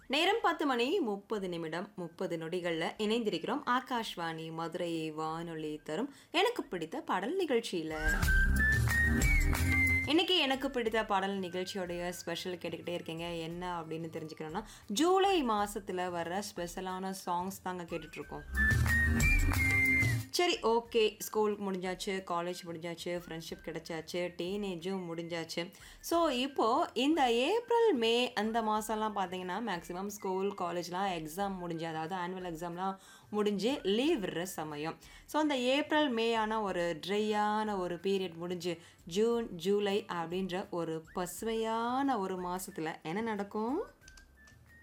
நேரம் பத்து மணி முப்பது நிமிடம் முப்பது நொடிகளில் இணைந்திருக்கிறோம் ஆகாஷ்வாணி மதுரை வானொலி தரும் எனக்கு பிடித்த பாடல் நிகழ்ச்சியில் இன்னைக்கு எனக்கு பிடித்த பாடல் நிகழ்ச்சியோடைய ஸ்பெஷல் கேட்டுக்கிட்டே இருக்கீங்க என்ன அப்படின்னு தெரிஞ்சுக்கணும்னா ஜூலை மாசத்துல வர்ற ஸ்பெஷலான சாங்ஸ் தாங்க கேட்டுட்டு இருக்கோம் சரி ஓகே ஸ்கூல் முடிஞ்சாச்சு காலேஜ் முடிஞ்சாச்சு ஃப்ரெண்ட்ஷிப் கிடைச்சாச்சு டீனேஜும் முடிஞ்சாச்சு ஸோ இப்போது இந்த ஏப்ரல் மே அந்த மாதம்லாம் பார்த்தீங்கன்னா மேக்ஸிமம் ஸ்கூல் காலேஜ்லாம் எக்ஸாம் முடிஞ்சு அதாவது ஆனுவல் எக்ஸாம்லாம் முடிஞ்சு லீவ் விடுற சமயம் ஸோ அந்த ஏப்ரல் மே ஆன ஒரு ட்ரையான ஒரு பீரியட் முடிஞ்சு ஜூன் ஜூலை அப்படின்ற ஒரு பசுமையான ஒரு மாதத்தில் என்ன நடக்கும்